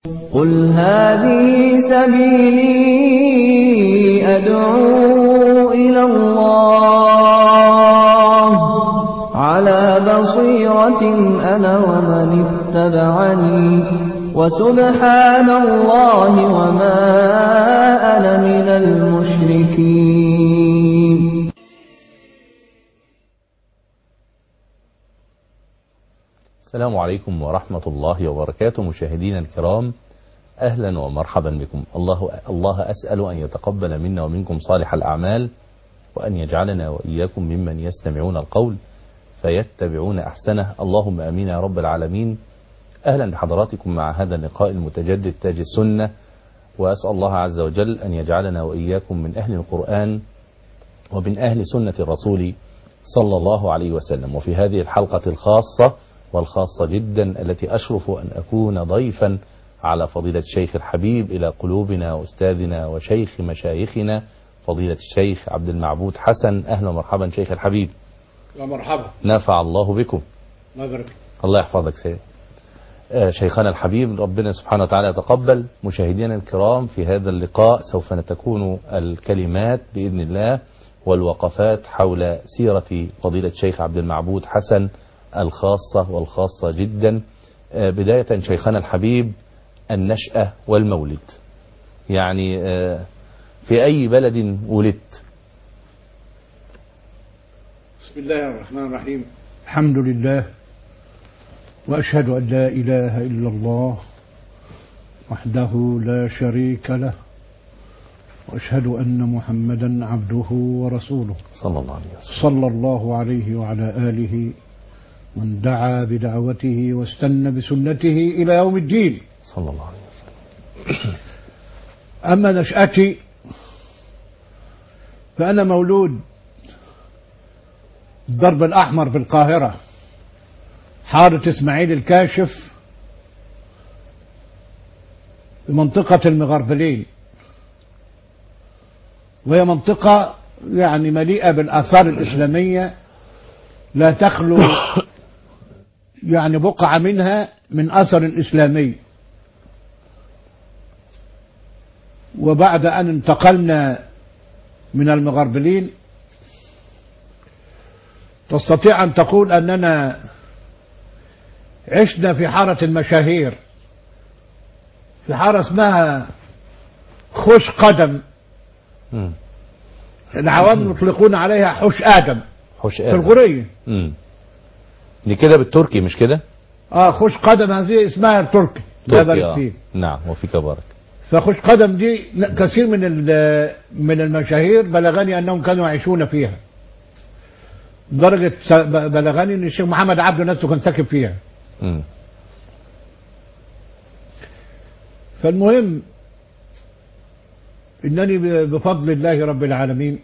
قل هذه سبيلي أدعو إلى الله على بصيرة أنا ومن اتبعني وسبحان الله وما أنا من المشركين السلام عليكم ورحمة الله وبركاته مشاهدينا الكرام أهلا ومرحبا بكم الله, الله أسأل أن يتقبل منا ومنكم صالح الأعمال وأن يجعلنا وإياكم ممن يستمعون القول فيتبعون أحسنه اللهم أمين يا رب العالمين أهلا بحضراتكم مع هذا اللقاء المتجدد تاج السنة وأسأل الله عز وجل أن يجعلنا وإياكم من أهل القرآن ومن أهل سنة الرسول صلى الله عليه وسلم وفي هذه الحلقة الخاصة والخاصة جدا التي أشرف أن أكون ضيفا على فضيلة الشيخ الحبيب إلى قلوبنا وأستاذنا وشيخ مشايخنا فضيلة الشيخ عبد المعبود حسن أهلا ومرحبا شيخ الحبيب ومرحبا نفع الله بكم الله يبارك الله يحفظك سيد آه، شيخنا الحبيب ربنا سبحانه وتعالى يتقبل مشاهدينا الكرام في هذا اللقاء سوف تكون الكلمات بإذن الله والوقفات حول سيرة فضيلة الشيخ عبد المعبود حسن الخاصة والخاصة جدا آه، بداية شيخنا الحبيب النشأة والمولد يعني آه، في أي بلد ولدت بسم الله الرحمن الرحيم الحمد لله وأشهد أن لا إله إلا الله وحده لا شريك له وأشهد أن محمدا عبده ورسوله صلى الله عليه وسلم صلى الله عليه وعلى آله من دعا بدعوته واستنى بسنته إلى يوم الدين صلى الله عليه وسلم أما نشأتي فأنا مولود الضرب الأحمر بالقاهرة حارة إسماعيل الكاشف بمنطقة المغربلين وهي منطقة يعني مليئة بالآثار الإسلامية لا تخلو يعني بقعة منها من أثر إسلامي وبعد أن انتقلنا من المغربلين تستطيع أن تقول أننا عشنا في حارة المشاهير في حارة اسمها خش قدم مم. العوام يطلقون عليها حش آدم حش في آدم. الغرية مم. دي كده بالتركي مش كده؟ اه خش قدم هذه اسمها التركي لا تركي بارك آه. فيه نعم وفيك بارك فخش قدم دي كثير من ال- من المشاهير بلغني انهم كانوا يعيشون فيها لدرجة س- بلغني ان الشيخ محمد عبده نفسه كان ساكن فيها مم. فالمهم انني ب- بفضل الله رب العالمين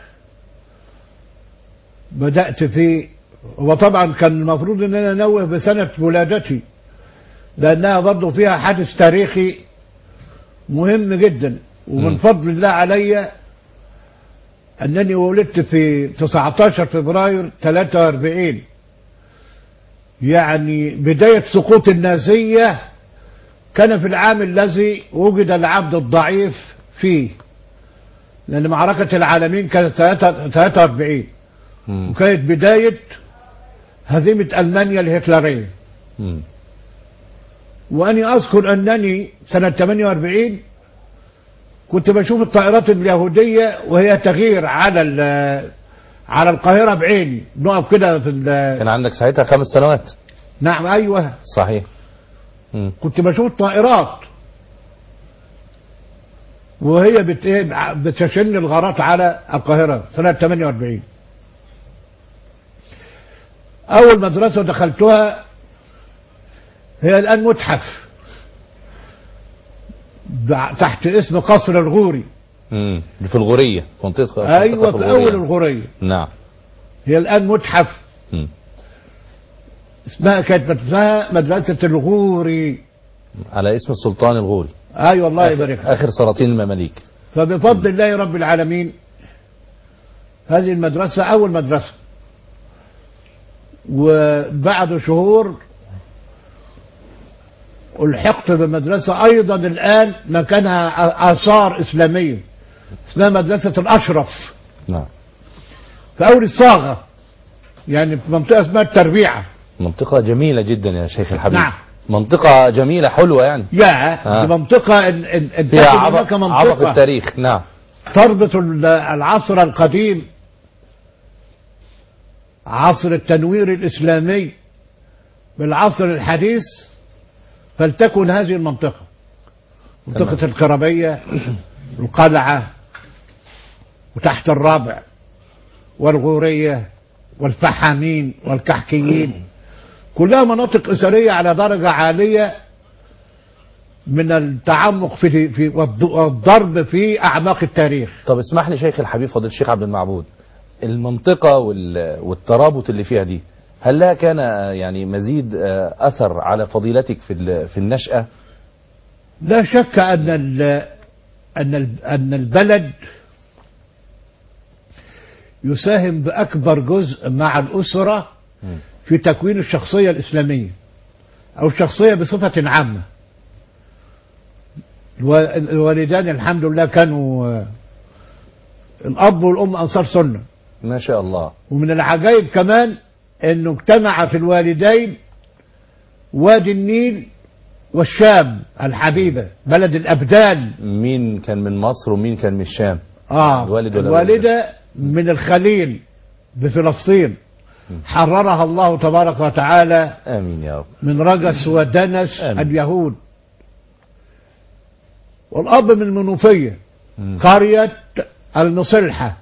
بدأت في وطبعا كان المفروض ان انا انوه بسنة ولادتي لانها برضه فيها حادث تاريخي مهم جدا ومن مم. فضل الله علي انني ولدت في 19 فبراير 43 يعني بداية سقوط النازية كان في العام الذي وجد العبد الضعيف فيه لأن معركة العالمين كانت 43 مم. وكانت بداية هزيمة ألمانيا الهتلرية مم. وأني أذكر أنني سنة 48 كنت بشوف الطائرات اليهودية وهي تغير على ال- على القاهرة بعيني نقف كده في ال- كان عندك ساعتها خمس سنوات نعم أيوه صحيح مم. كنت بشوف طائرات وهي بت... إيه بتشن الغارات على القاهرة سنة 48 أول مدرسة دخلتها هي الآن متحف دع- تحت اسم قصر الغوري مم. دي في الغورية في منطقة أيوة منطقة في الغورية. أول الغورية نعم هي الآن متحف مم. اسمها كانت اسمها مدرسة الغوري على اسم السلطان الغوري أيوة الله يبارك فيك. آخر سلاطين المماليك فبفضل الله رب العالمين هذه المدرسة أول مدرسة وبعد شهور ألحقت بمدرسة أيضا الآن مكانها آ- آثار إسلامية اسمها مدرسة الأشرف نعم في أول الصاغة يعني في منطقة اسمها التربيعة منطقة جميلة جدا يا شيخ الحبيب نعم. منطقة جميلة حلوة يعني يا آه. دي منطقة ان ان ان فيها تكن عبق, هناك عبق منطقة التاريخ نعم تربط ال- العصر القديم عصر التنوير الإسلامي بالعصر الحديث فلتكن هذه المنطقة منطقة تمام. الكربية القلعة وتحت الرابع والغورية والفحامين والكحكيين كلها مناطق أثرية على درجة عالية من التعمق في في والض- والضرب في أعماق التاريخ طب اسمح لي شيخ الحبيب فضيلة الشيخ عبد المعبود المنطقة وال- والترابط اللي فيها دي هل لها كان آه، يعني مزيد آه، أثر على فضيلتك في ال- في النشأة لا شك أن ال- أن ال- أن البلد يساهم بأكبر جزء مع الأسرة مم. في تكوين الشخصية الإسلامية أو الشخصية بصفة عامة الو- الوالدان الحمد لله كانوا آه، الأب والأم أنصار سنة ما شاء الله ومن العجائب كمان انه اجتمع في الوالدين وادي النيل والشام الحبيبة بلد الأبدان مين كان من مصر ومين كان من الشام آه الوالد ولا الوالدة من الخليل بفلسطين حررها الله تبارك وتعالى آمين يا رب من رجس ودنس آمين. اليهود والأب من المنوفية مم. قرية المصلحة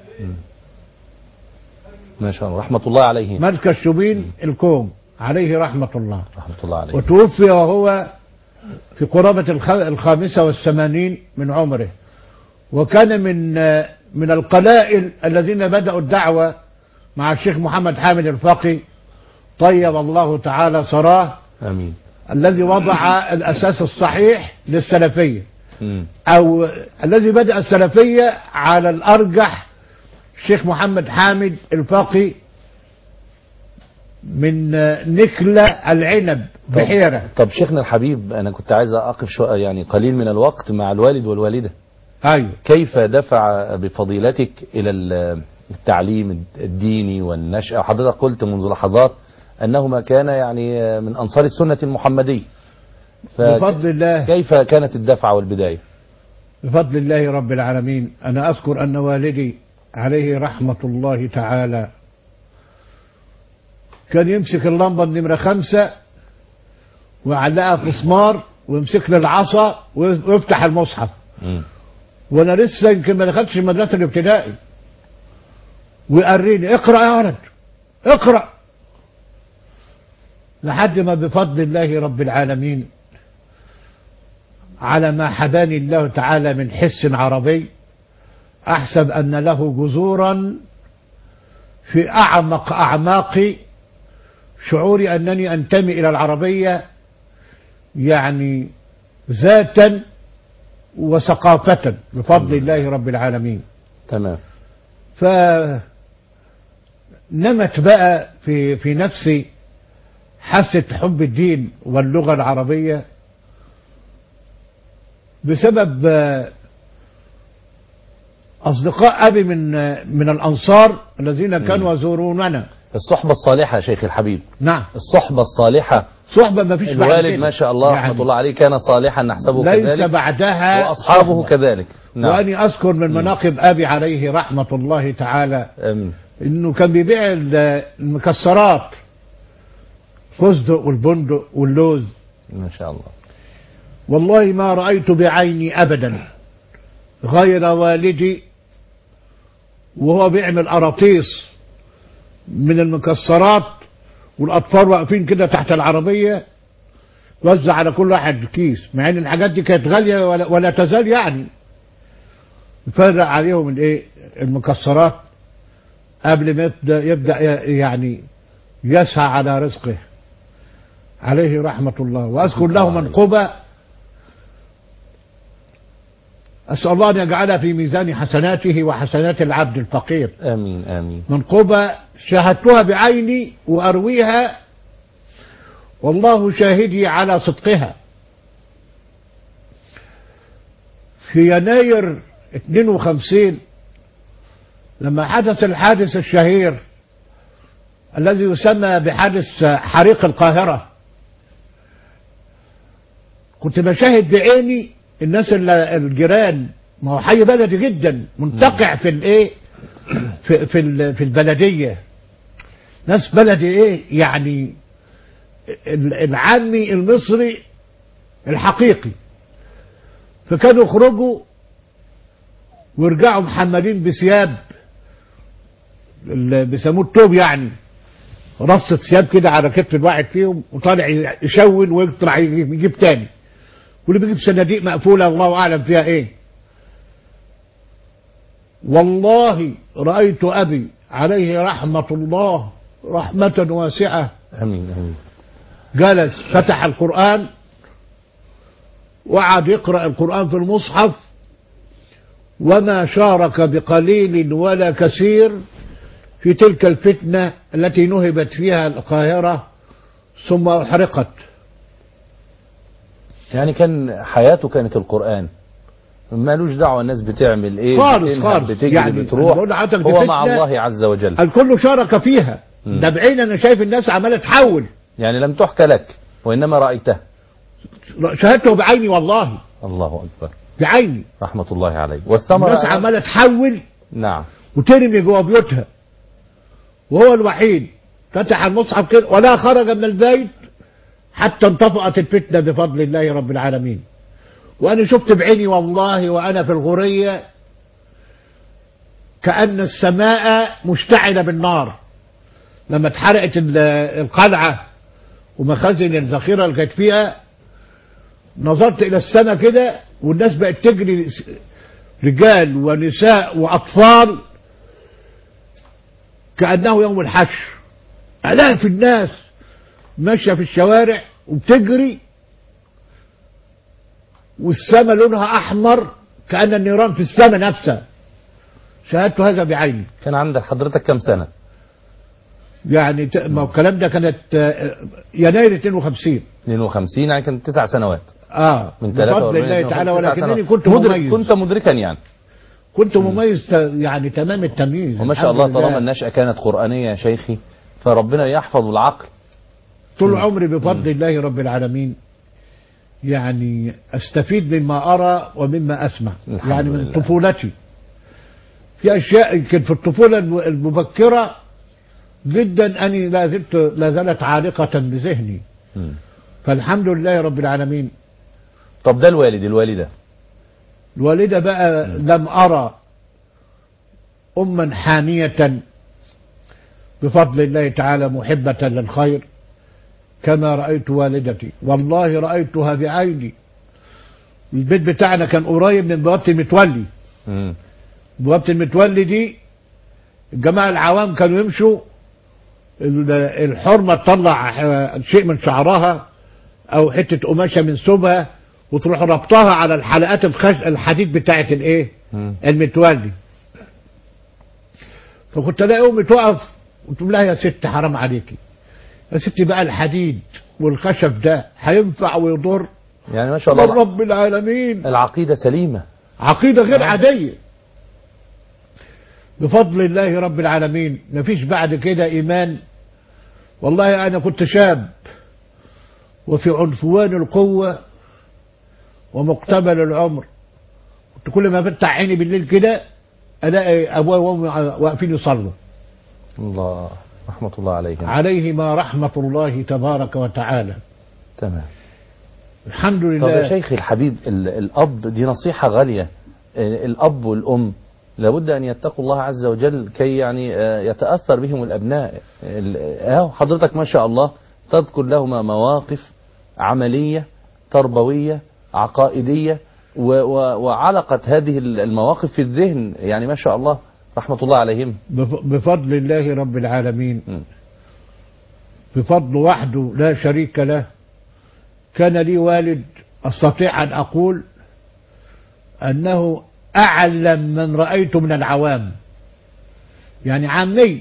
ما شاء الله رحمة الله عليه مركز شبين الكوم عليه رحمة الله رحمة الله عليه وتوفي وهو في قرابة الخ- الخامسة والثمانين من عمره وكان من من القلائل الذين بدأوا الدعوة مع الشيخ محمد حامد الفقي طيب الله تعالى ثراه آمين الذي وضع الأساس الصحيح للسلفية مم. أو الذي بدأ السلفية على الأرجح الشيخ محمد حامد الفقي من نكلة العنب طب- بحيرة طب شيخنا الحبيب أنا كنت عايز أقف شوية يعني قليل من الوقت مع الوالد والوالدة أيوه كيف دفع بفضيلتك إلى ال- التعليم الديني والنشأة حضرتك قلت منذ لحظات أنهما كان يعني من أنصار السنة المحمدية بفضل الله كيف كانت الدفعة والبداية بفضل الله رب العالمين أنا أذكر أن والدي عليه رحمة الله تعالى كان يمسك اللمبة النمرة خمسة ويعلقها في مسمار ويمسك لي العصا ويفتح المصحف مم. وانا لسه يمكن ما دخلتش المدرسه الابتدائي ويقريني اقرا يا ولد اقرا لحد ما بفضل الله رب العالمين على ما حباني الله تعالى من حس عربي احسب ان له جذورا في اعمق اعماق شعوري انني انتمي الى العربيه يعني ذاتا وثقافة بفضل الله رب العالمين تمام فنمت بقى في في نفسي حاسة حب الدين واللغة العربية بسبب آه، أصدقاء أبي من آه، من الأنصار الذين كانوا يزوروننا الصحبة الصالحة يا شيخ الحبيب نعم الصحبة الصالحة صحبة ما فيش بعد الوالد كده. ما شاء الله يعني رحمة الله عليه كان صالحا نحسبه ليس كذلك بعدها وأصحابه صحبة. كذلك نعم وأني أذكر من مناقب أبي عليه رحمة الله تعالى آمين انه كان بيبيع ال- المكسرات فستق والبندق واللوز ما شاء الله والله ما رأيت بعيني أبدا غير والدي وهو بيعمل قراطيس من المكسرات والأطفال واقفين كده تحت العربية وزع على كل واحد كيس مع ان الحاجات دي كانت غالية ولا, ولا تزال يعني يفرق عليهم الايه المكسرات قبل ما يبدأ, يبدأ ي- يعني يسعى على رزقه عليه رحمة الله وأذكر له منقبة أسأل الله أن يجعلها في ميزان حسناته وحسنات العبد الفقير آمين آمين منقبة شاهدتها بعيني وأرويها والله شاهدي على صدقها في يناير 52 لما حدث الحادث الشهير الذي يسمى بحادث حريق القاهرة كنت بشاهد بعيني الناس ال- الجيران ما هو حي بلدي جدا منتقع في الايه في في ال- في البلديه ناس بلدي ايه يعني ال- العامي المصري الحقيقي فكانوا يخرجوا ويرجعوا محملين بثياب اللي بيسموه التوب يعني رصة ثياب كده على كتف الواحد فيهم وطالع يشون ويطلع يجيب يجيب تاني واللي بيجيب صناديق مقفولة الله أعلم فيها إيه والله رأيت أبي عليه رحمة الله رحمة واسعة امين امين جلس فتح القرآن وقعد يقرأ القرآن في المصحف وما شارك بقليل ولا كثير في تلك الفتنة التي نهبت فيها القاهرة ثم أحرقت يعني كان حياته كانت القرآن مالوش دعوة الناس بتعمل ايه خالص، بتنهب، خالص. بتجري يعني بتروح بقول لحضرتك دي هو مع فتنة. الله عز وجل الكل شارك فيها مم. ده بعين أنا شايف الناس عمالة تحول يعني لم تحكى لك وإنما رأيته شاهدته بعيني والله الله أكبر بعيني رحمة الله عليه والثمرة الناس عمالة تحول نعم وترمي جوه بيوتها وهو الوحيد فتح المصحف كده ولا خرج من البيت حتى انطفأت الفتنة بفضل الله رب العالمين وأنا شفت بعيني والله وأنا في الغورية كأن السماء مشتعلة بالنار لما اتحرقت ال- القلعة ومخازن الذخيرة اللي كانت فيها نظرت إلى السماء كده والناس بقت تجري رجال ونساء وأطفال كأنه يوم الحشر آلاف الناس ماشية في الشوارع وبتجري والسماء لونها أحمر كأن النيران في السماء نفسها شاهدت هذا بعيني كان عندك حضرتك كم سنة يعني ت- ما هو الكلام ده كانت آه، يناير 52 52 يعني كان تسع سنوات اه من بفضل 43 الله تعالى 49 ولكنني سنوات. كنت مدرك مميز كنت مدركا يعني كنت مميز ت- يعني تمام التمييز وما شاء الحمد الله لله. طالما النشأة كانت قرآنية يا شيخي فربنا يحفظ العقل طول عمري بفضل الله رب العالمين يعني استفيد مما ارى ومما اسمع الحمد يعني من لله. طفولتي في اشياء يمكن في الطفوله الم- المبكره جدا اني لا زلت لا زالت عالقه بذهني مم. فالحمد لله رب العالمين طب ده الوالد الوالدة الوالده بقى لم ارى اما حانيه بفضل الله تعالى محبه للخير كما رايت والدتي والله رايتها بعيني البيت بتاعنا كان قريب من بوابه المتولي مم. بوابه المتولي دي الجماعه العوام كانوا يمشوا ال- الحرمه تطلع آه، شيء من شعرها او حته قماشه من ثوبها وتروح ربطها على الحلقات الخش... الحديد بتاعت الايه مم. المتولي فكنت الاقي امي تقف وتقول لها يا ست حرام عليكي يا ستي بقى الحديد والخشب ده هينفع ويضر يعني ما شاء من الله رب العالمين العقيدة سليمة عقيدة غير عادية بفضل الله رب العالمين مفيش بعد كده إيمان والله أنا كنت شاب وفي عنفوان القوة ومقتبل العمر كنت كل ما افتح عيني بالليل كده ألاقي أبوي وأمي واقفين يصلوا الله رحمة الله عليهم عليهما رحمة الله تبارك وتعالى تمام الحمد طب لله يا شيخي الحبيب ال- الأب دي نصيحة غالية آه، الأب والأم لابد أن يتقوا الله عز وجل كي يعني آه، يتأثر بهم الأبناء ال- أهو حضرتك ما شاء الله تذكر لهما مواقف عملية تربوية عقائدية و- و- وعلقت هذه المواقف في الذهن يعني ما شاء الله رحمة الله عليهم بف- بفضل الله رب العالمين م. بفضل وحده لا شريك له كان لي والد استطيع ان اقول انه اعلم من رايت من العوام يعني عامي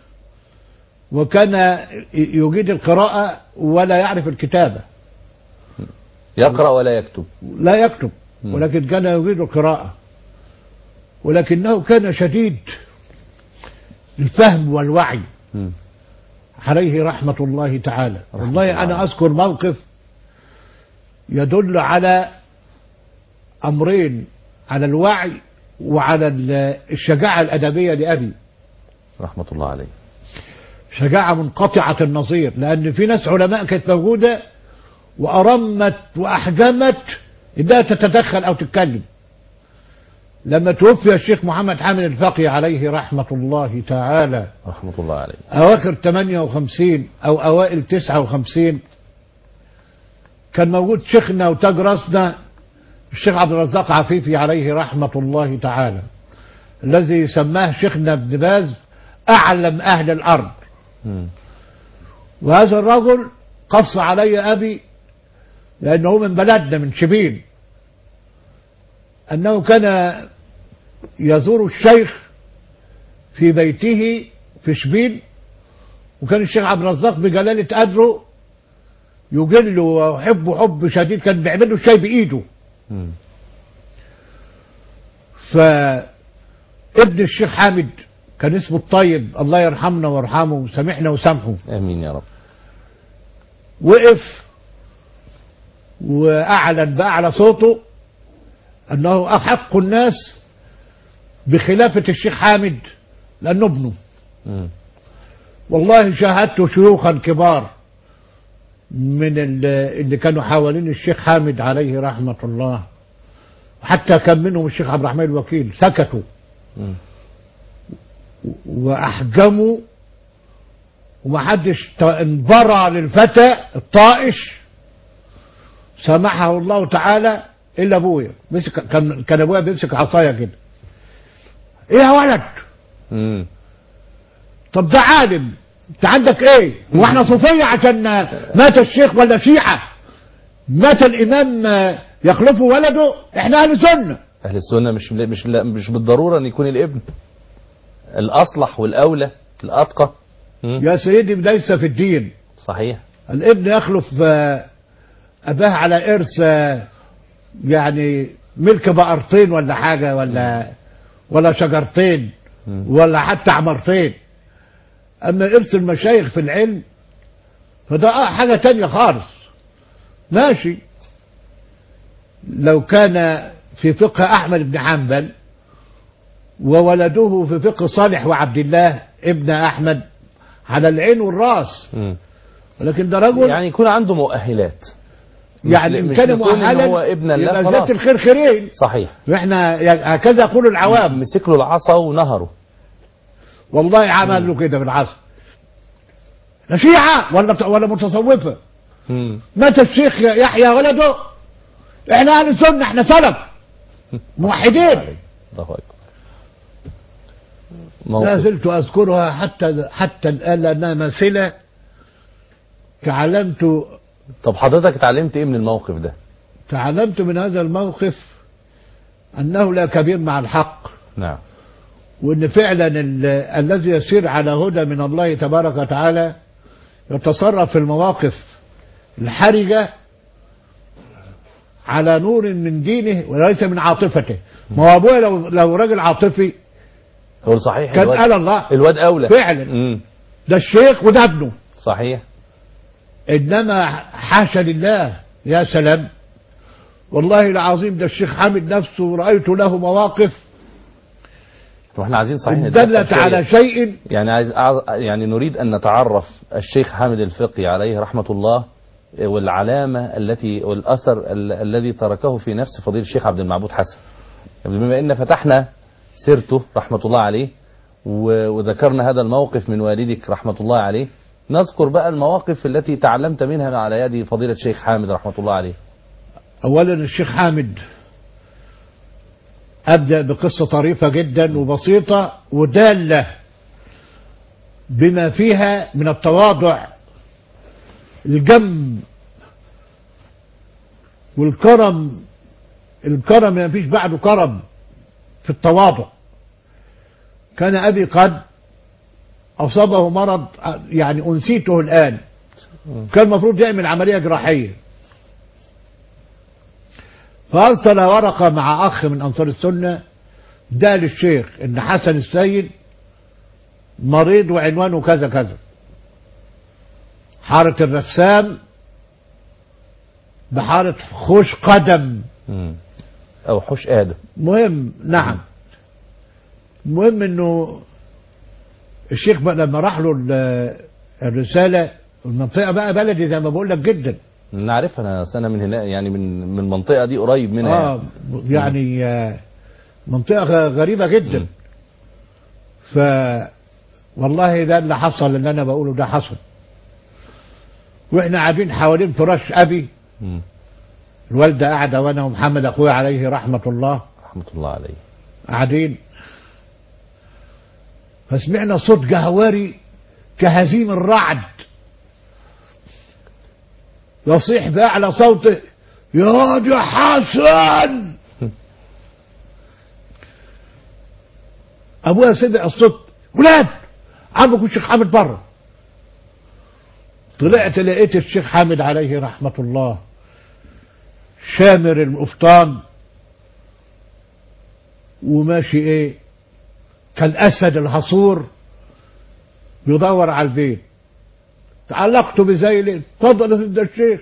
وكان ي- يجيد القراءه ولا يعرف الكتابه يقرأ ولا يكتب لا يكتب مم. ولكن كان يريد القراءة ولكنه كان شديد الفهم والوعي مم. عليه رحمة الله تعالى رحمة والله الله أنا عليه. أذكر موقف يدل على أمرين على الوعي وعلى ال- الشجاعة الأدبية لأبي رحمة الله عليه شجاعة منقطعة النظير لأن في ناس علماء كانت موجودة وأرمت وأحجمت إنها تتدخل أو تتكلم لما توفي الشيخ محمد حامد الفقي عليه رحمة الله تعالى رحمة الله عليه أواخر 58 أو أوائل 59 كان موجود شيخنا وتاج راسنا الشيخ عبد الرزاق عفيفي عليه رحمة الله تعالى الذي سماه شيخنا ابن باز أعلم أهل الأرض مم. وهذا الرجل قص علي أبي لأنه من بلدنا من شبين أنه كان يزور الشيخ في بيته في شبين وكان الشيخ عبد الرزاق بجلالة قدره يجله ويحبه حب شديد كان بيعمل له الشاي بإيده مم. فابن الشيخ حامد كان اسمه الطيب الله يرحمنا ويرحمه وسامحنا وسامحه آمين يا رب وقف واعلن باعلى صوته انه احق الناس بخلافه الشيخ حامد لانه ابنه مم. والله شاهدت شيوخا كبار من ال- اللي كانوا حوالين الشيخ حامد عليه رحمه الله حتى كان منهم الشيخ عبد الرحمن الوكيل سكتوا مم. واحجموا ومحدش ت- انبرى للفتى الطائش سامحه الله تعالى الا ابويا مسك كان كان ابويا بيمسك عصايه كده ايه يا ولد مم. طب ده عالم انت عندك ايه واحنا صوفيه عشان مات الشيخ ولا شيعه مات الامام يخلفه ولده احنا اهل سنه أهل السنة مش مش مش بالضرورة أن يكون الابن الأصلح والأولى الأتقى مم. يا سيدي ليس في الدين صحيح الابن يخلف آه، أباه على إرث آه، يعني ملك بقرتين ولا حاجة ولا ولا شجرتين مم. ولا حتى عمرتين أما إرث المشايخ في العلم فده آه حاجة تانية خالص ماشي لو كان في فقه أحمد بن حنبل وولده في فقه صالح وعبد الله ابن أحمد على العين والراس مم. ولكن ده رجل يعني يكون عنده مؤهلات مش يعني ل- ان مش كان لكون إن مؤهلا هو ابنا لا يبقى خلاص ذات الخير خيرين صحيح واحنا ي- هكذا يقول العوام مسك له العصا ونهره والله عمل له كده بالعصر لا شيعة ولا ولا متصوفة مم. مات الشيخ يحيى ولده احنا اهل سنة احنا سلف موحدين الله أكبر لا موقف زلت اذكرها حتى حتى الان لانها ماثلة تعلمت طب حضرتك اتعلمت ايه من الموقف ده تعلمت من هذا الموقف انه لا كبير مع الحق نعم وان فعلا ال- الذي يسير على هدى من الله تبارك وتعالى يتصرف في المواقف الحرجة على نور من دينه وليس من عاطفته ما هو ابويا لو لو راجل عاطفي هو صحيح كان الواد, قال الله الواد اولى فعلا. مم. ده الشيخ وده ابنه صحيح انما حاشا لله يا سلام والله العظيم ده الشيخ حامد نفسه رأيت له مواقف واحنا عايزين صحيح إن نتدخل دلت شوية. على شيء يعني عايز أع- يعني نريد ان نتعرف الشيخ حامد الفقي عليه رحمه الله والعلامه التي والاثر ال- الذي تركه في نفس فضيله الشيخ عبد المعبود حسن يعني بما ان فتحنا سيرته رحمه الله عليه و- وذكرنا هذا الموقف من والدك رحمه الله عليه نذكر بقى المواقف التي تعلمت منها على يد فضيله الشيخ حامد رحمه الله عليه اولا الشيخ حامد ابدا بقصه طريفه جدا وبسيطه وداله بما فيها من التواضع الجم والكرم الكرم ما فيش بعده كرم في التواضع كان ابي قد اصابه مرض يعني انسيته الان كان المفروض يعمل عمليه جراحيه فأرسل ورقة مع أخ من أنصار السنة ده للشيخ إن حسن السيد مريض وعنوانه كذا كذا حارة الرسام بحارة خوش قدم مم. او حوش ادم مهم نعم المهم انه الشيخ بقى لما راح له ال- الرسالة المنطقة بقى بلدي زي ما بقول لك جدا نعرفها انا سنه من هنا يعني من من المنطقه دي قريب منها اه يعني آه، منطقة غ- غريبة جدا مم. ف والله ده اللي حصل اللي انا بقوله ده حصل واحنا قاعدين حوالين فراش ابي مم. الوالده قاعده وانا ومحمد اخويا عليه رحمه الله رحمه الله عليه قاعدين فسمعنا صوت جهوري كهزيم الرعد يصيح بأعلى صوته يا دي حسن أبويا سمع الصوت ولاد عمك الشيخ حامد بره طلعت لقيت الشيخ حامد عليه رحمة الله شامر القفطان وماشي ايه كالاسد الحصور بيدور على البيت تعلقت بذيل اتفضل يا سيدنا الشيخ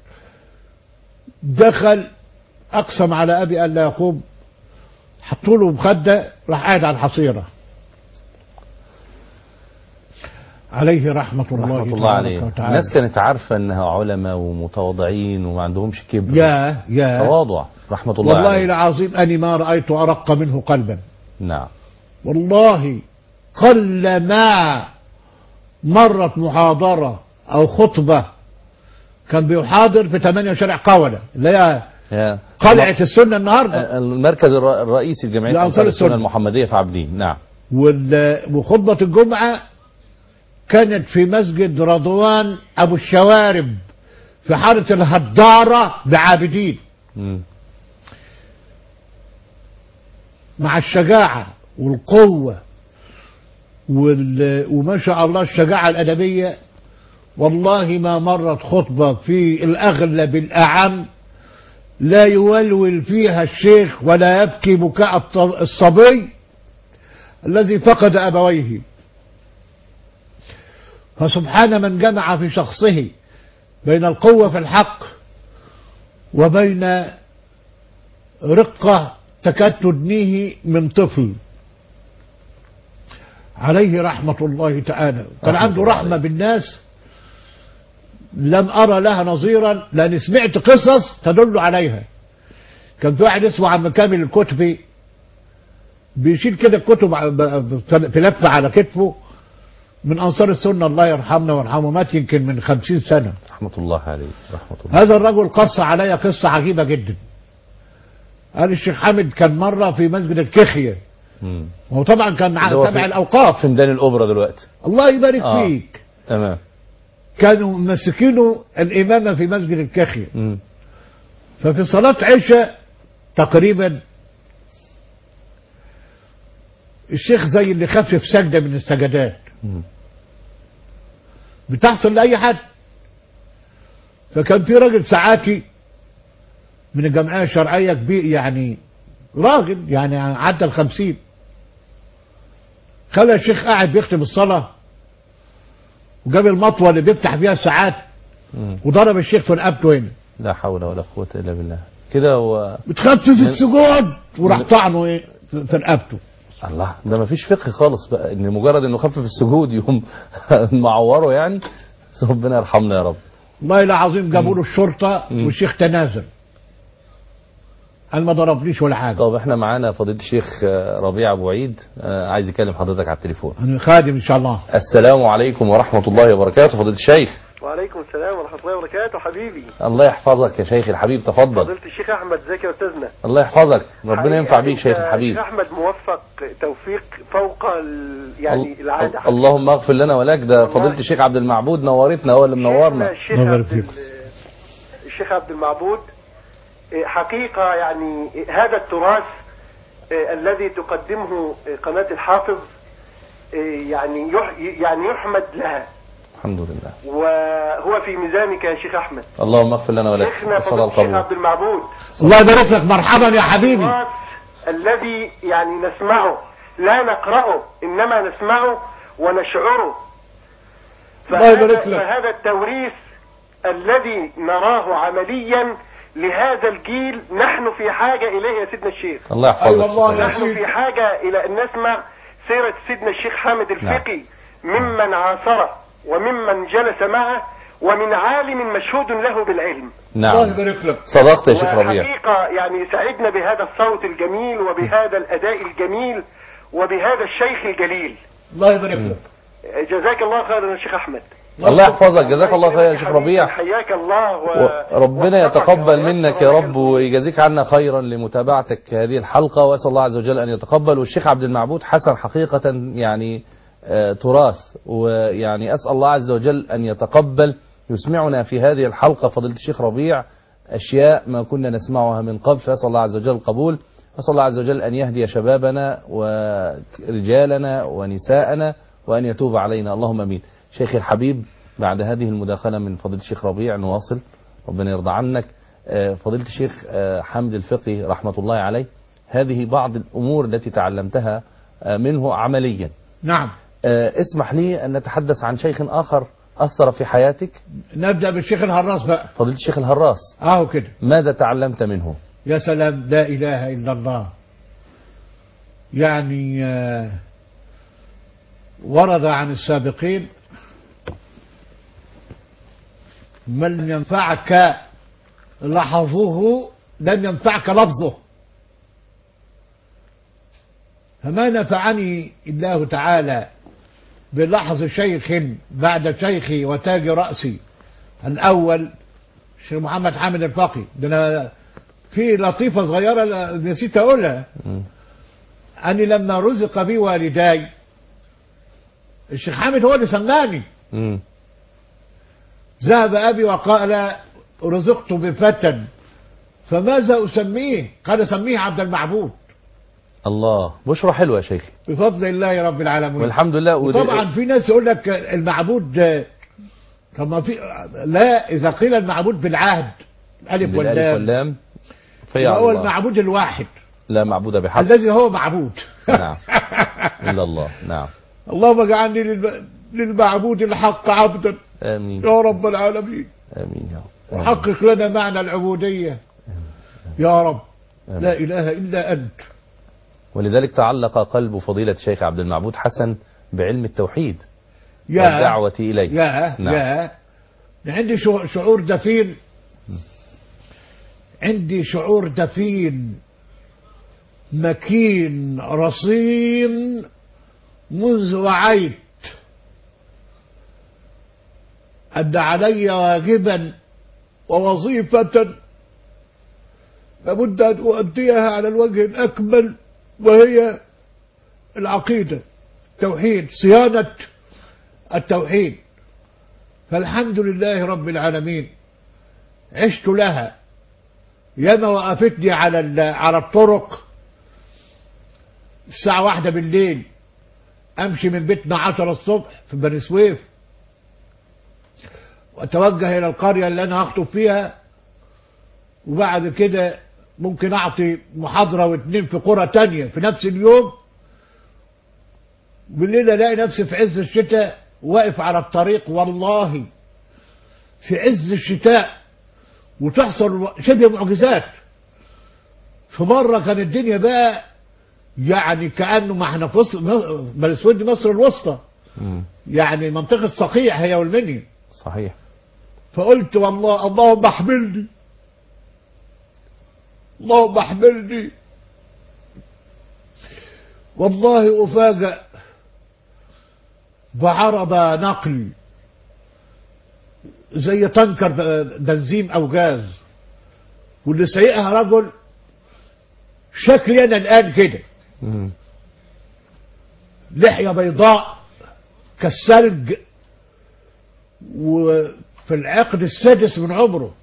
دخل اقسم على ابي الا يقوم حطوا له مخده راح قاعد على الحصيره عليه رحمه الله رحمه الله تبارك عليه وتعالى. الناس كانت عارفه انها علماء ومتواضعين وما عندهمش كبر يا يا تواضع رحمه الله والله عليه العظيم اني ما رايت ارق منه قلبا نعم والله قل ما مرت محاضرة أو خطبة كان بيحاضر في 8 شارع قولة اللي هي يا قلعة السنة النهاردة المركز الر- الرئيسي لجمعيه لأنصار انصار السنه السنة. المحمديه في عابدين نعم وال- وخطبة الجمعة كانت في مسجد رضوان أبو الشوارب في حارة الهدارة بعابدين مم. مع الشجاعة والقوة وال... وما شاء الله الشجاعة الأدبية والله ما مرت خطبة في الأغلب الأعم لا يولول فيها الشيخ ولا يبكي بكاء الط- الصبي الذي فقد أبويه فسبحان من جمع في شخصه بين القوة في الحق وبين رقة تكاد تدنيه من طفل عليه رحمة الله تعالى كان رحمة عنده الله رحمة عليه. بالناس لم أرى لها نظيرا لأن سمعت قصص تدل عليها كان في واحد اسمه عم كامل الكتبي بيشيل كده الكتب ع- ب- في لفة على كتفه من أنصار السنة الله يرحمنا ويرحمه مات يمكن من خمسين سنة رحمه الله عليه رحمه الله هذا الرجل قص علي قصة عجيبة جدا قال الشيخ حامد كان مرة في مسجد الكخية مم. وهو طبعا كان ع- اللي هو تبع في- الأوقاف في ميدان الاوبرا دلوقتي الله يبارك آه. فيك تمام كانوا ممسكينه الإمامة في مسجد الكخية مم. ففي صلاة عشاء تقريبا الشيخ زي اللي خفف سجدة من السجدات مم. بتحصل لأي حد فكان في راجل ساعاتي من الجمعية الشرعية كبير يعني راجل يعني عدى الخمسين خلى الشيخ قاعد بيختم الصلاة وجاب المطوة اللي بيفتح بيها الساعات مم. وضرب الشيخ في رقبته هنا لا حول ولا قوه الا بالله كده هو بتخفف السجود وراح طعنه ايه في في رقبته الله ده ما فيش فقه خالص بقى ان مجرد انه خفف السجود يقوم معوره يعني ربنا يرحمنا يا رب والله العظيم جابوا له الشرطة مم. والشيخ تنازل قال ما ضربنيش ولا حاجة طب احنا معانا فضيله الشيخ آه، ربيع ابو عيد آه، عايز يكلم حضرتك على التليفون أنا خادم إن شاء الله السلام عليكم ورحمه الله وبركاته فضيله الشيخ وعليكم السلام ورحمة الله وبركاته حبيبي الله يحفظك يا شيخ الحبيب تفضل فضيلة الشيخ أحمد ازيك يا أستاذنا الله يحفظك ربنا حقيقة ينفع بيك أنت شيخ الحبيب شيخ أحمد موفق توفيق فوق ال... يعني ال- العادة ال- اللهم اغفر لنا ولك ده والله. فضيله الشيخ عبد المعبود نورتنا هو اللي منورنا الشيخ الله يبارك عبد فيك. ال- الشيخ عبد المعبود إيه، حقيقة يعني إيه، هذا التراث إيه، الذي تقدمه إيه، قناة الحافظ إيه، يعني يح... يعني يحمد لها الحمد لله وهو في ميزانك يا شيخ احمد اللهم اغفر لنا ولك شيخنا وصلى فضيلة الشيخ القبول عبد المعبود الله يبارك لك مرحبا يا حبيبي التراث الذي يعني نسمعه لا نقرأه إنما نسمعه ونشعره الله يبارك فهذا, لك. فهذا التوريث الذي نراه عمليا لهذا الجيل نحن في حاجة إليه يا سيدنا الشيخ الله يحفظك أيوة والله يا نحن في حاجة إلى أن نسمع سيرة سيدنا الشيخ حامد الفقي ممن عاصره وممن جلس معه ومن عالم مشهود له بالعلم الله نعم يبارك لك صدقت يا شيخ ربيع وحقيقة يعني سعدنا بهذا الصوت الجميل وبهذا الأداء الجميل وبهذا الشيخ الجليل الله يبارك لك جزاك الله خيرا يا شيخ أحمد الله يحفظك جزاك الله خير يا شيخ ربيع حياك الله و... وربنا ووفقك يتقبل ويسر منك يا لك رب ويجازيك عنا خيرا لمتابعتك هذه الحلقة وأسأل الله عز وجل أن يتقبل والشيخ عبد المعبود حسن حقيقة يعني آه، تراث ويعني أسأل الله عز وجل أن يتقبل يسمعنا في هذه الحلقة فضيلة الشيخ ربيع أشياء ما كنا نسمعها من قبل فأسأل الله عز وجل القبول أسأل الله عز وجل أن يهدي شبابنا ورجالنا ونساءنا وأن يتوب علينا اللهم أمين شيخي الحبيب بعد هذه المداخلة من فضيلة الشيخ ربيع نواصل ربنا يرضى عنك آه، فضيلة الشيخ آه، حامد الفقي رحمة الله عليه هذه بعض الأمور التي تعلمتها آه، منه عمليا نعم آه، اسمح لي أن نتحدث عن شيخ آخر أثر في حياتك نبدأ بالشيخ الهراس بقى فضيلة الشيخ الهراس اهو كده ماذا تعلمت منه يا سلام لا إله إلا الله يعني آه، ورد عن السابقين من ينفعك لحظه لم ينفعك لفظه فما نفعني الله تعالى بلحظ شيخ بعد شيخي وتاج رأسي الأول الشيخ محمد حامد الفقي ده أنا في لطيفة صغيرة ل- نسيت أقولها مم. أني لما رزق بي والداي الشيخ حامد هو اللي سماني مم. ذهب أبي وقال رزقت بفتى فماذا أسميه قال سميه عبد المعبود الله بشرى حلوة يا شيخي بفضل الله رب العالمين والحمد لله ودي- وطبعا في ناس يقول لك المعبود آه، طب ما في لا إذا قيل المعبود بالعهد ألف بالالف واللام واللام في يبقى هو الله المعبود الواحد لا معبود بحق الذي هو معبود نعم إلا الله نعم اللهم اجعلني للم- للمعبود الحق عبدا آمين يا رب العالمين آمين يا رب آمين. حقق لنا معنى العبودية يا رب آمين. لا إله إلا أنت ولذلك تعلق قلب فضيلة الشيخ عبد المعبود حسن بعلم التوحيد يا والدعوة إليه يا نعم. يا عندي شع- شعور دفين عندي شعور دفين مكين رصين منذ وعيت أن علي واجبا ووظيفة لابد أن أؤديها على الوجه الأكمل وهي العقيدة توحيد صيانة التوحيد فالحمد لله رب العالمين عشت لها ياما وقفتني على ال- على الطرق الساعة واحدة بالليل أمشي من بيتنا عشرة الصبح في بني سويف وأتوجه إلى القرية اللي أنا هخطب فيها وبعد كده ممكن أعطي محاضرة واتنين في قرى تانية في نفس اليوم بالليل الاقي نفسي في عز الشتاء واقف على الطريق والله في عز الشتاء وتحصل شبه معجزات في مرة كان الدنيا بقى يعني كأنه ما احنا في وسط بل اسود مصر الوسطى مم. يعني منطقة صقيع هي والمنيا صحيح فقلت والله اللهم احملني اللهم احملني والله افاجأ بعرض نقل زي تنكر بنزين او غاز واللي سايقها رجل شكلي انا الان كده مم. لحية بيضاء كالثلج وفي العقد السادس من عمره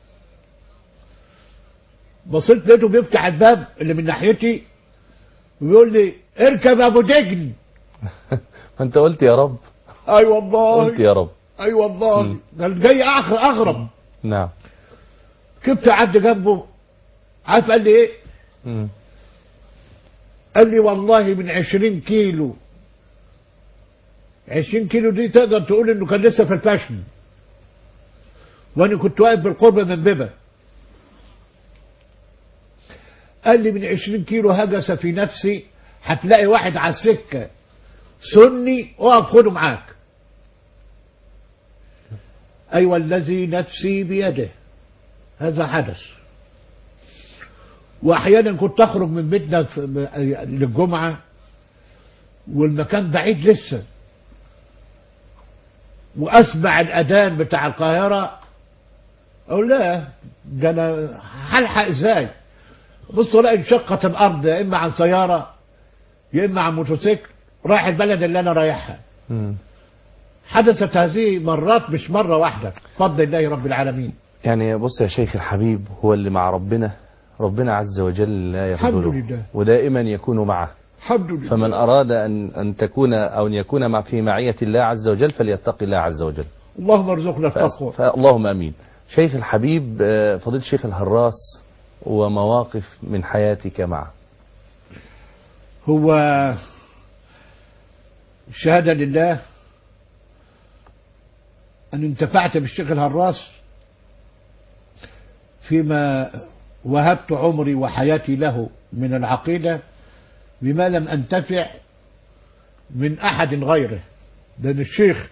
بصيت لقيته بيفتح الباب اللي من ناحيتي ويقول لي اركب ابو دجن ما انت قلت يا رب اي والله قلت يا رب اي والله مم. ده جاي أغ- اغرب نعم كنت قعدت جنبه عارف قال لي ايه مم. قال لي والله من 20 كيلو 20 كيلو دي تقدر تقول انه كان لسه في الفشل وانا كنت واقف بالقرب من بيبه قال لي من 20 كيلو هجس في نفسي هتلاقي واحد على السكه سني اقف خده معاك ايوه الذي نفسي بيده هذا حدث واحيانا كنت اخرج من بيتنا في- للجمعه والمكان بعيد لسه واسمع الاذان بتاع القاهره اقول لا ده انا هلحق ازاي بص الاقي انشقت الارض يا اما عن سياره يا اما عن موتوسيكل رايح البلد اللي انا رايحها مم. حدثت هذه مرات مش مره واحده بفضل الله رب العالمين يعني بص يا شيخ الحبيب هو اللي مع ربنا ربنا عز وجل لا الحمد يخذله لله. ودائما يكون معه الحمد لله فمن أراد أن أن تكون أو أن يكون مع في معية الله عز وجل فليتقي الله عز وجل اللهم ارزقنا فأس- التقوى فاللهم امين. شيخ الحبيب آه، فضيلة الشيخ الهراس ومواقف من حياتك معه. هو الشهادة لله أن انتفعت بالشيخ الهراس فيما وهبت عمري وحياتي له من العقيدة بما لم أنتفع من أحد غيره لأن الشيخ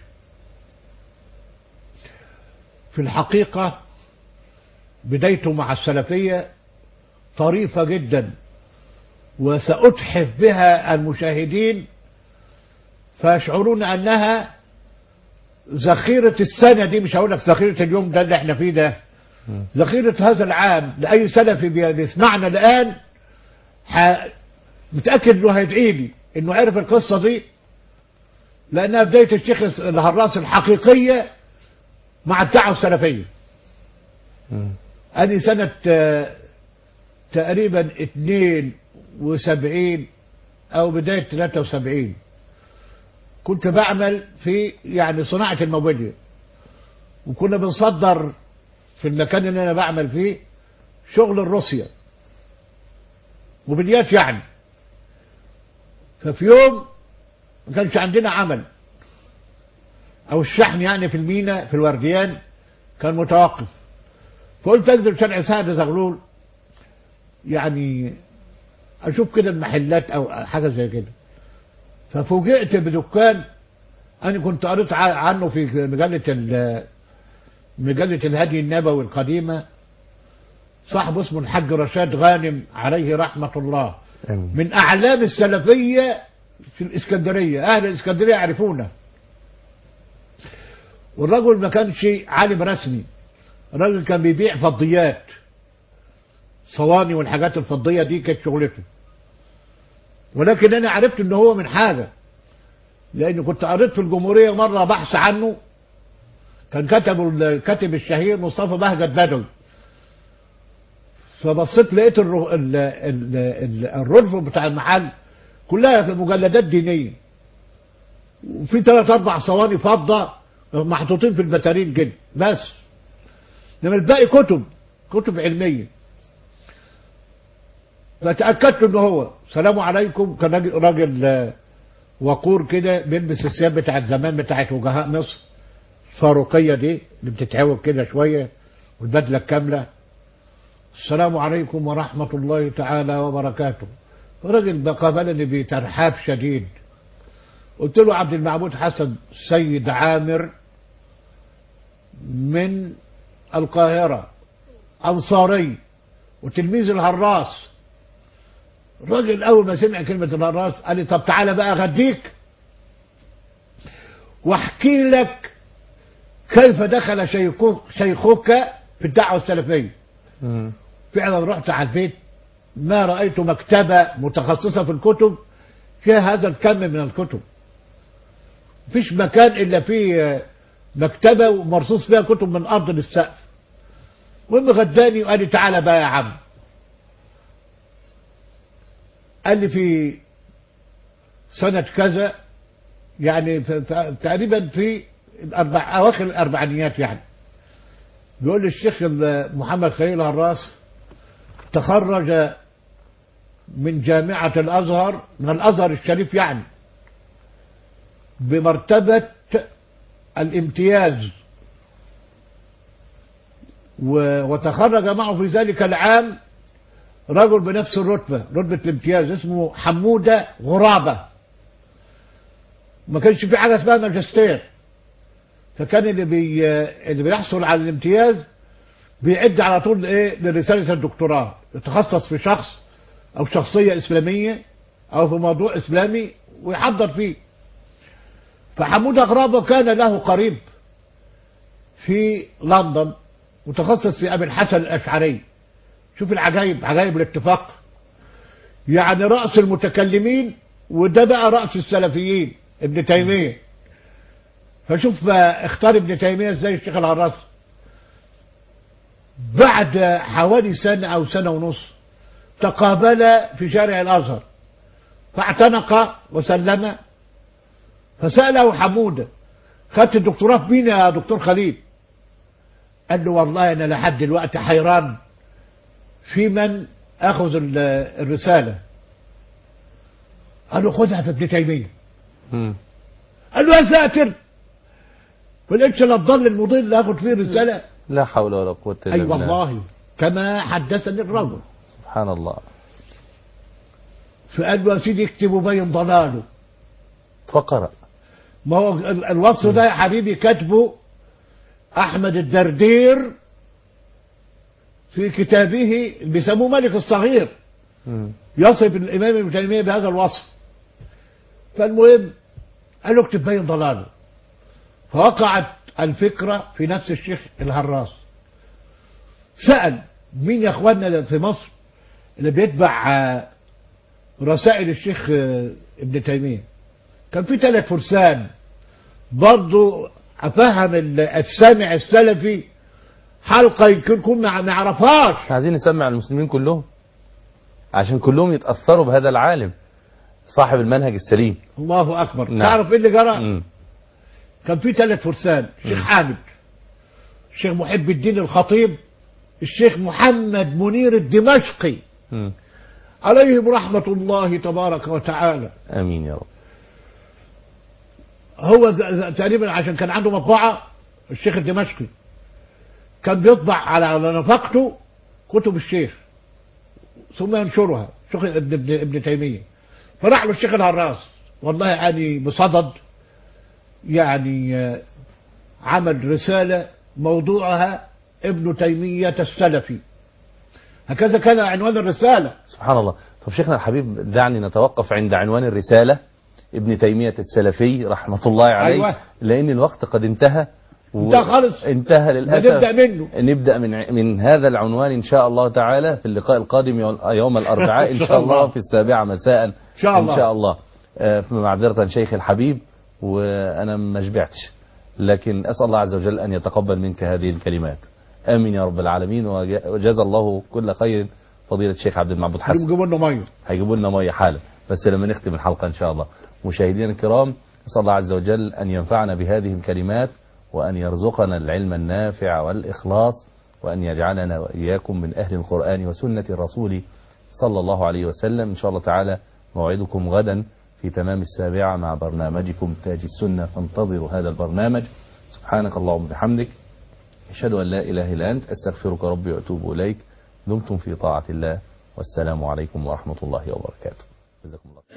في الحقيقة بدايته مع السلفية طريفة جدا وسأتحف بها المشاهدين فيشعرون أنها ذخيرة السنة دي مش هقول لك ذخيرة اليوم ده اللي احنا فيه ده مم. ذخيرة هذا العام لأي سلفي بي- بيسمعنا الآن ح... متأكد إنه هيدعي لي إنه عرف القصة دي لأنها بداية الشيخ الهراس الحقيقية مع الدعوة السلفية مم. أني سنة آه، تقريبا 72 أو بداية 73 كنت بعمل في يعني صناعة الموبيليا وكنا بنصدر في المكان اللي أنا بعمل فيه شغل روسيا موبيليات يعني ففي يوم ما كانش عندنا عمل أو الشحن يعني في المينا في الورديان كان متوقف فقلت انزل شارع سعد زغلول يعني اشوف كده المحلات او حاجه زي كده ففوجئت بدكان انا كنت قريت ع- عنه في مجله ال- مجله الهدي النبوي القديمه صاحبه اسمه الحاج رشاد غانم عليه رحمه الله آمين. من اعلام السلفيه في الاسكندريه اهل الاسكندريه يعرفونه والرجل ما كانش عالم رسمي الراجل كان بيبيع فضيات صواني والحاجات الفضية دي كانت شغلته ولكن انا عرفت ان هو من حاجة لان كنت قريت في الجمهورية مرة بحث عنه كان كتبه الكاتب الشهير مصطفى بهجت بدوي فبصيت لقيت الر- ال- ال- ال- الرلف بتاع المحل كلها مجلدات دينية وفي ثلاث اربع صواني فضة محطوطين في البتارين كده بس انما الباقي كتب كتب علميه فتاكدت ان هو سلام عليكم كان راجل- راجل آه، وقور كده بيلبس الثياب بتاعت زمان بتاعت وجهاء مصر الفاروقيه دي اللي بتتعوج كده شويه والبدله الكامله السلام عليكم ورحمه الله تعالى وبركاته الراجل قابلني بترحاب شديد قلت له عبد المعبود حسن سيد عامر من القاهرة أنصاري وتلميذ الهراس الراجل أول ما سمع كلمة الهراس قال لي طب تعالى بقى أغديك واحكي لك كيف دخل شيخوك, شيخوك في الدعوة السلفية مم. فعلا رحت على البيت ما رأيت مكتبة متخصصة في الكتب فيها هذا الكم من الكتب مفيش مكان إلا فيه مكتبة ومرصوص فيها كتب من أرض للسقف المهم غداني وقال لي تعالى بقى يا عم قال لي في سنة كذا يعني ف- ف- تقريبا في الأربع أواخر الأربعينيات يعني بيقول لي الشيخ ال- محمد خليل هراس تخرج من جامعة الأزهر من الأزهر الشريف يعني بمرتبة الامتياز و- وتخرج معه في ذلك العام رجل بنفس الرتبة رتبة الامتياز اسمه حمودة غرابة ما كانش في حاجة اسمها ماجستير فكان اللي بي اللي بيحصل على الامتياز بيعد على طول ايه لرسالة الدكتوراه يتخصص في شخص او شخصية اسلامية او في موضوع اسلامي ويحضر فيه فحمودة غرابة كان له قريب في لندن متخصص في ابي الحسن الاشعري شوف العجائب عجائب الاتفاق يعني رأس المتكلمين وده بقى رأس السلفيين ابن تيمية فشوف آه، اختار ابن تيمية ازاي الشيخ العراس بعد حوالي سنة او سنة ونص تقابل في شارع الازهر فاعتنق وسلم فسأله حمودة خدت الدكتوراه في مين يا دكتور خليل قال له والله انا لحد دلوقتي حيران في من اخذ ال- الرسالة قال له خذها في ابن تيمية مم. قال له يا ساتر ما لقيتش لا الضل المضل اخد فيه رسالة لا حول ولا قوة إلا اي بالله والله كما حدثني الرجل سبحان الله فقال له يا سيدي اكتب وبين ضلاله فقرأ ما هو ال- الوصف ده يا حبيبي كاتبه احمد الدردير في كتابه بيسموه ملك الصغير مم. يصف الامام ابن تيميه بهذا الوصف فالمهم قال له اكتب بين ضلاله فوقعت الفكره في نفس الشيخ الهراس سال مين يا اخواننا في مصر اللي بيتبع آه، رسائل الشيخ آه، ابن تيميه كان في ثلاث فرسان برضو فهم ال- السامع السلفي حلقه يمكن يكون ما ما يعرفهاش احنا عايزين نسمع المسلمين كلهم عشان كلهم يتأثروا بهذا العالم صاحب المنهج السليم الله اكبر نعم. تعرف ايه اللي جرى مم. كان في ثلاث فرسان الشيخ حامد الشيخ محب الدين الخطيب الشيخ محمد منير الدمشقي مم. عليهم رحمة الله تبارك وتعالى امين يا رب هو ز- ز- تقريبا عشان كان عنده مطبعة الشيخ الدمشقي كان بيطبع على على نفقته كتب الشيخ ثم ينشرها شيخ ابن, ابن, ابن تيمية فراح له الشيخ الهراس والله يعني بصدد يعني آه، عمل رسالة موضوعها ابن تيمية السلفي هكذا كان عنوان الرسالة سبحان الله طب شيخنا الحبيب دعني نتوقف عند عنوان الرسالة ابن تيمية السلفي رحمة الله عليه أيوة. لأن الوقت قد انتهى و- انتهى خالص. انتهى للأسف نبدأ منه. نبدأ من من هذا العنوان إن شاء الله تعالى في اللقاء القادم يوم- يوم الأربعاء إن شاء الله في السابعة مساء إن شاء الله. إن شاء الله آه، معذرة شيخ الحبيب وأنا ما شبعتش لكن أسأل الله عز وجل أن يتقبل منك هذه الكلمات آمين يا رب العالمين وج- وجزا الله كل خير فضيلة الشيخ عبد المعبود حسن يجيبوا لنا ميه هيجيبوا لنا ميه حالا بس لما نختم الحلقه ان شاء الله مشاهدينا الكرام نسال الله عز وجل ان ينفعنا بهذه الكلمات وان يرزقنا العلم النافع والاخلاص وان يجعلنا واياكم من اهل القران وسنه الرسول صلى الله عليه وسلم ان شاء الله تعالى موعدكم غدا في تمام السابعه مع برنامجكم تاج السنه فانتظروا هذا البرنامج سبحانك اللهم وبحمدك أشهد أن لا إله إلا أنت أستغفرك ربي وأتوب إليك دمتم في طاعة الله والسلام عليكم ورحمة الله وبركاته جزاكم الله